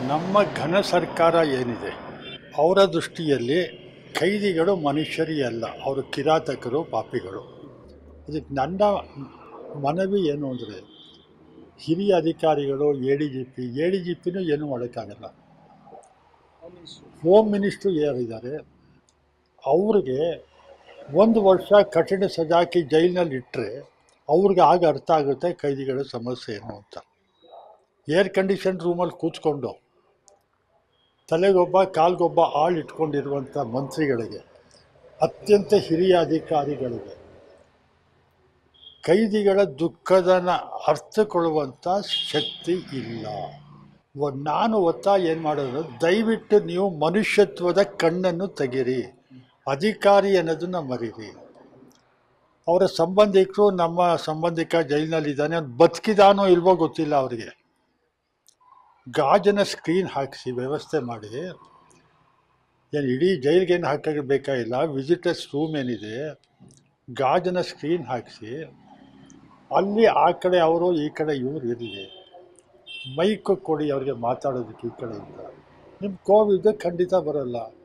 ನಮ್ಮ ಘನ ಸರ್ಕಾರ ಏನಿದೆ ಅವರ ದೃಷ್ಟಿಯಲ್ಲಿ ಖೈದಿಗಳು ಮನುಷ್ಯರೇ ಅಲ್ಲ ಅವರು ಕಿರಾತಕರು ಪಾಪಿಗಳು ಅದಕ್ಕೆ ನನ್ನ ಮನವಿ ಏನು ಅಂದರೆ ಹಿರಿಯ ಅಧಿಕಾರಿಗಳು A D G P A D G ಪಿನೂ ಏನೂ ಮಾಡೋಕ್ಕಾಗಲ್ಲ ಹೋಮ್ ಮಿನಿಸ್ಟ್ರು ಯಾರಿದ್ದಾರೆ ಅವ್ರಿಗೆ ಒಂದು ವರ್ಷ ಕಠಿಣ ಸಜಾಕಿ ಜೈಲಿನಲ್ಲಿ ಇಟ್ಟರೆ ಅವ್ರಿಗೆ ಆಗ ಅರ್ಥ ಆಗುತ್ತೆ ಖೈದಿಗಳ ಸಮಸ್ಯೆ ಏನು ಅಂತ ಏರ್ ಕಂಡೀಷನ್ ರೂಮಲ್ಲಿ ಕೂತ್ಕೊಂಡು ತಲೆಗೊಬ್ಬ ಕಾಲ್ಗೊಬ್ಬ ಆಳು ಇಟ್ಕೊಂಡಿರುವಂಥ ಮಂತ್ರಿಗಳಿಗೆ ಅತ್ಯಂತ ಹಿರಿಯ ಅಧಿಕಾರಿಗಳಿಗೆ ಕೈದಿಗಳ ದುಃಖದನ ಅರ್ಥಕೊಳ್ಳುವಂಥ ಶಕ್ತಿ ಇಲ್ಲ ಒ- ನಾನು ಒತ್ತಾಯ ಏನು ಮಾಡೋದು ದಯವಿಟ್ಟು ನೀವು ಮನುಷ್ಯತ್ವದ ಕಣ್ಣನ್ನು ತೆಗೀರಿ ಅಧಿಕಾರಿ ಅನ್ನೋದನ್ನ ಮರೀರಿ ಅವರ ಸಂಬಂಧಿಕರು ನಮ್ಮ ಸಂಬಂಧಿಕ ಜೈಲಿನಲ್ಲಿದ್ದಾನೆ ಅವ್ನು ಬದುಕಿದಾನೋ ಇಲ್ವೋ ಗೊತ್ತಿಲ್ಲ ಅವರಿಗೆ ಗಾಜನ ಸ್ಕ್ರೀನ್ ಹಾಕಿಸಿ ವ್ಯವಸ್ಥೆ ಮಾಡಿ ಏನು ಇಡೀ ಜೈಲಿಗೇನು ಹಾಕೋಕ್ಕೆ ಬೇಕಾಗಿಲ್ಲ ವಿಸಿಟರ್ಸ್ ರೂಮ್ ಏನಿದೆ ಗಾಜನ ಸ್ಕ್ರೀನ್ ಹಾಕಿಸಿ ಅಲ್ಲಿ ಆ ಕಡೆ ಅವರು ಈ ಕಡೆ ಇವ್ರು ಇರಲಿ ಮೈಕ್ ಕೊಡಿ ಅವ್ರಿಗೆ ಮಾತಾಡೋದಕ್ಕೆ ಈ ಕಡೆಯಿಂದ ನಿಮ್ಮ ಕೋವಿಡ್ ಖಂಡಿತ ಬರೋಲ್ಲ